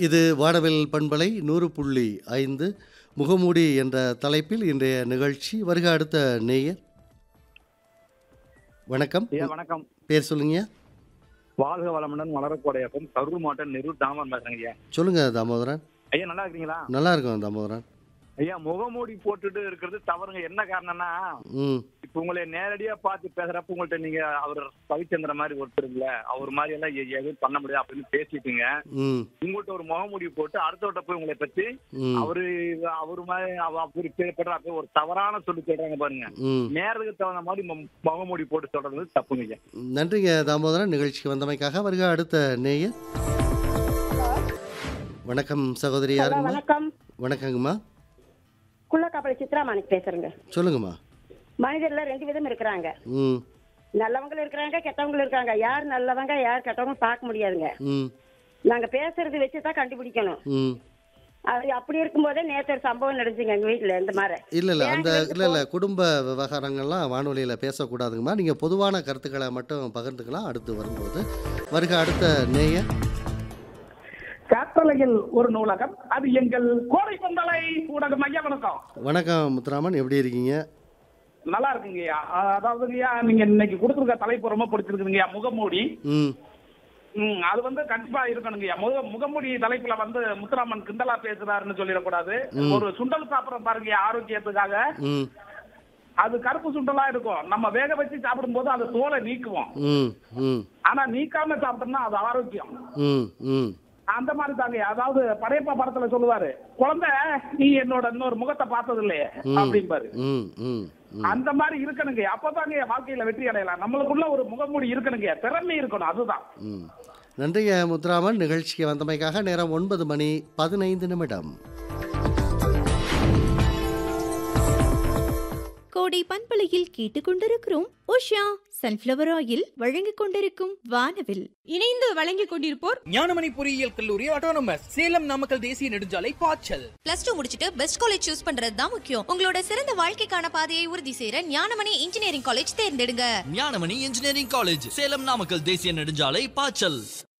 இது வானவில் பண்பலை நூறு புள்ளி ஐந்து முகமூடி என்ற தலைப்பில் இன்றைய நிகழ்ச்சி வருக அடுத்த நேயர் வணக்கம் ஐயா வணக்கம் பேர் சொல்லுங்க வாழ்க வளமுடன் வளரக்கூடியப்பம் கரூர் மாவட்டம் நெரூர் தாமன் பேசுறேங்க ஐயா சொல்லுங்க தாமோதரன் ஐயா நல்லா இருக்கீங்களா நல்லா இருக்கும் தாமோதரன் ஐயா முகமூடி போட்டுட்டு இருக்கிறது தவறுங்க என்ன காரணம்னா ம் இப்ப உங்களை நேரடியா பார்த்து பேசுறப்ப உங்கள்ட்ட நீங்க அவர் ரவிச்சந்திர மாதிரி ஒருத்தர் இல்ல அவர் மாதிரி எல்லாம் எ- எதுவும் பண்ண முடியாது அப்படின்னு பேசிட்டீங்க ம் உங்கள்ட்ட ஒரு முகமூடி போட்டு அடுத்தவட்ட போய் உங்களை பத்தி ம் அவரு அவரு மாதிரி அவ- அவரு பேர்படுற ஒரு தவறான சொல்லி சொல்றாங்க பாருங்க ம் நேரத்துக்கு தகுந்த மாதிரி மு- முகமூடி போட்டு சொல்றது வந்து தப்புங்க ஐயா நன்றிங்க தாமோதரன் நிகழ்ச்சிக்கு வந்தமைக்காக வருக அடுத்த நேயர் வணக்கம் சகோதரி ஹலோ யாருங்கம்மா வணக்கம் வணக்கங்கம்மா குள்ளக்காப்பளி சித்ரா மாணிக் பேசுறேங்க சொல்லுங்கம்மா மனிதர்ல ரெண்டு விதம் இருக்கிறாங்க ம் நல்லவங்களும் இருக்கிறாங்க கெட்டவங்களும் இருக்காங்க யார் நல்லவங்க யார் கெட்டவங்க பார்க்க முடியாதுங்க ம் நாங்க பேசுறது வச்சு தான் கண்டுபிடிக்கணும் ம் அது அப்படி இருக்கும்போதே நேற்று ஒரு சம்பவம் நடந்துச்சுங்க எங்க வீட்டுல இந்த மாதிரி இல்லை இல்லை அந்த பேங்க்ல இருந்து இல்லை இல்லை குடும்ப விவகாரங்கள்லாம் வானொலியில் பேசக்கூடாதுங்கம்மா நீங்கள் பொதுவான கருத்துக்களை மட்டும் பகிர்ந்துக்கலாம் அடுத்து வரும்போது வருக அடுத்த நேயர் கட்டளையில் ஒரு நூலகம் அது எங்கள் கோடை பந்தலை ஊடகம் ஐயா வணக்கம் வணக்கம் முத்துராமன் எப்படி இருக்கீங்க நல்லா இருக்குங்கய்யா அதாவதுங்கய்யா நீங்க இன்னைக்கு கொடுத்துருக்க தலைப்பு ரொம்ப பிடிச்சிருக்குங்கய்யா முகமூடி ம் ம் அது வந்து கண்டிப்பா இருக்கணுங்கய்யா முக முகமூடி தலைப்புல வந்து முத்துராமன் கிண்டலா பேசுறாருன்னு சொல்லிடக்கூடாது ஒரு சுண்டல் சாப்பிடுறோம் பாருங்கய்யா ஆரோக்கியத்துக்காக ம் அது கருப்பு சுண்டலா இருக்கும் நம்ம வேக வச்சு சாப்பிடும்போது அது தோலை நீக்குவோம் ம் ம் ஆனா நீக்காம சாப்பிட்டோம்னா அது ஆரோக்கியம் ம் ம் அந்த மாதிரி தாங்க அதாவது படையப்பா படத்துல சொல்லுவாரு குழந்தை நீ என்னோட இன்னொரு முகத்தை பார்த்தது இல்லையே அப்படிம்பாரு ம் ம் ம் அந்த மாதிரி இருக்கணுங்க அப்பதாங்க என் வாழ்க்கையில வெற்றி அடையலாம் நம்மளுக்குள்ள ஒரு முகமூடி இருக்கணுங்க திறமை இருக்கணும் அதுதான் ம் நன்றிங்க முத்துராமன் நிகழ்ச்சிக்கு வந்தமைக்காக நேரம் ஒன்பது மணி பதினைந்து நிமிடம் கோடை பண்பலையில் கேட்டுக்கொண்டிருக்கிறோம் உஷா சன்ஃப்ளவர் ஆயில் வழங்கிக் கொண்டிருக்கும் வானவில் இணைந்து வழங்கிக் கொண்டிருப்போர் ஞானமணி பொறியியல் கல்லூரி ஆட்டோனமஸ் சேலம் நாமக்கல் தேசிய நெடுஞ்சாலை பாய்ச்சல் பிளஸ் டூ முடிச்சிட்டு பெஸ்ட் காலேஜ் சூஸ் பண்றது தான் முக்கியம் உங்களோட சிறந்த வாழ்க்கைக்கான பாதையை உறுதி செய்யற ஞானமணி இன்ஜினியரிங் காலேஜ் தேர்ந்தெடுங்க ஞானமணி இன்ஜினியரிங் காலேஜ் சேலம் நாமக்கல் தேசிய நெடுஞ்சாலை பாய்ச்சல்